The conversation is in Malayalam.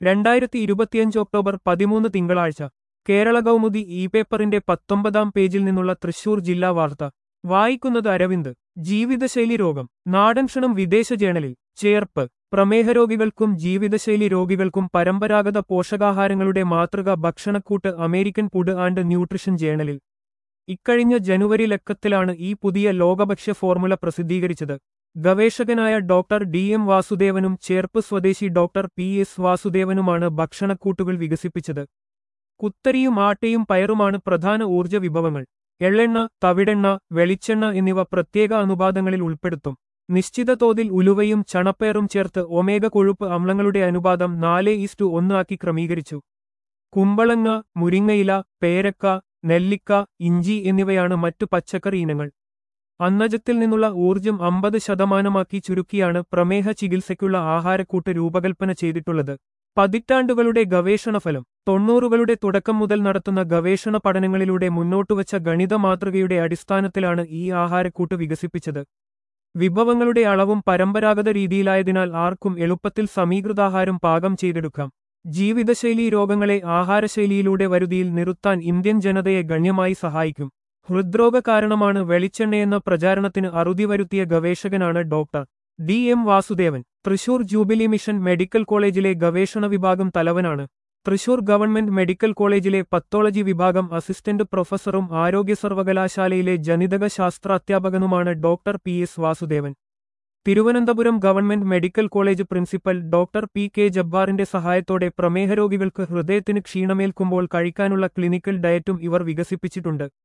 രണ്ടായിരത്തി ഇരുപത്തിയഞ്ച് ഒക്ടോബർ പതിമൂന്ന് തിങ്കളാഴ്ച കേരള കൗമുദി ഇ പേപ്പറിന്റെ പത്തൊമ്പതാം പേജിൽ നിന്നുള്ള തൃശൂർ ജില്ലാ വാർത്ത വായിക്കുന്നത് അരവിന്ദ് ജീവിതശൈലി രോഗം നാടൻ ക്ഷണം വിദേശ ജേണലിൽ ചേർപ്പ് പ്രമേഹ രോഗികൾക്കും ജീവിതശൈലി രോഗികൾക്കും പരമ്പരാഗത പോഷകാഹാരങ്ങളുടെ മാതൃക ഭക്ഷണക്കൂട്ട് അമേരിക്കൻ ഫുഡ് ആൻഡ് ന്യൂട്രിഷൻ ജേണലിൽ ഇക്കഴിഞ്ഞ ജനുവരി ലക്കത്തിലാണ് ഈ പുതിയ ലോകഭക്ഷ്യ ഫോർമുല പ്രസിദ്ധീകരിച്ചത് ഗവേഷകനായ ഡോക്ടർ ഡി എം വാസുദേവനും ചേർപ്പ് സ്വദേശി ഡോക്ടർ പി എസ് വാസുദേവനുമാണ് ഭക്ഷണക്കൂട്ടുകൾ വികസിപ്പിച്ചത് കുത്തരിയും ആട്ടയും പയറുമാണ് പ്രധാന ഊർജ്ജ വിഭവങ്ങൾ എള്ളെണ്ണ തവിടെണ്ണ വെളിച്ചെണ്ണ എന്നിവ പ്രത്യേക അനുപാതങ്ങളിൽ ഉൾപ്പെടുത്തും നിശ്ചിത തോതിൽ ഉലുവയും ചണപ്പയറും ചേർത്ത് ഒമേഗ കൊഴുപ്പ് അമ്ലങ്ങളുടെ അനുപാതം നാല് ഈസ്റ്റു ഒന്ന് ആക്കി ക്രമീകരിച്ചു കുമ്പളങ്ങ മുരിങ്ങയില പേരക്ക നെല്ലിക്ക ഇഞ്ചി എന്നിവയാണ് മറ്റു പച്ചക്കറി ഇനങ്ങൾ അന്നജത്തിൽ നിന്നുള്ള ഊർജം അമ്പത് ശതമാനമാക്കി ചുരുക്കിയാണ് പ്രമേഹ ചികിത്സയ്ക്കുള്ള ആഹാരക്കൂട്ട് രൂപകൽപ്പന ചെയ്തിട്ടുള്ളത് പതിറ്റാണ്ടുകളുടെ ഗവേഷണഫലം തൊണ്ണൂറുകളുടെ തുടക്കം മുതൽ നടത്തുന്ന ഗവേഷണ പഠനങ്ങളിലൂടെ മുന്നോട്ടുവച്ച ഗണിത മാതൃകയുടെ അടിസ്ഥാനത്തിലാണ് ഈ ആഹാരക്കൂട്ട് വികസിപ്പിച്ചത് വിഭവങ്ങളുടെ അളവും പരമ്പരാഗത രീതിയിലായതിനാൽ ആർക്കും എളുപ്പത്തിൽ സമീകൃതാഹാരം പാകം ചെയ്തെടുക്കാം ജീവിതശൈലീ രോഗങ്ങളെ ആഹാരശൈലിയിലൂടെ വരുതിയിൽ നിർത്താൻ ഇന്ത്യൻ ജനതയെ ഗണ്യമായി സഹായിക്കും ഹൃദ്രോഗ കാരണമാണ് വെളിച്ചെണ്ണയെന്ന പ്രചാരണത്തിന് അറുതി വരുത്തിയ ഗവേഷകനാണ് doctor D M Vasudevan Thrissur jubilee mission medical കോളേജിലെ ഗവേഷണ വിഭാഗം തലവനാണ് തൃശൂർ ഗവൺമെന്റ് മെഡിക്കൽ കോളേജിലെ പത്തോളജി വിഭാഗം അസിസ്റ്റന്റ് പ്രൊഫസറും ആരോഗ്യ സർവകലാശാലയിലെ ജനിതക ശാസ്ത്ര അധ്യാപകനുമാണ് doctor P S Vasudevan Thiruvananthapuram government medical college principal doctor P K ജബ്ബാറിന്റെ സഹായത്തോടെ പ്രമേഹ രോഗികൾക്ക് ഹൃദയത്തിന് ക്ഷീണമേൽക്കുമ്പോൾ കഴിക്കാനുള്ള ക്ലിനിക്കൽ ഡയറ്റും ഇവർ വികസിപ്പിച്ചിട്ടുണ്ട്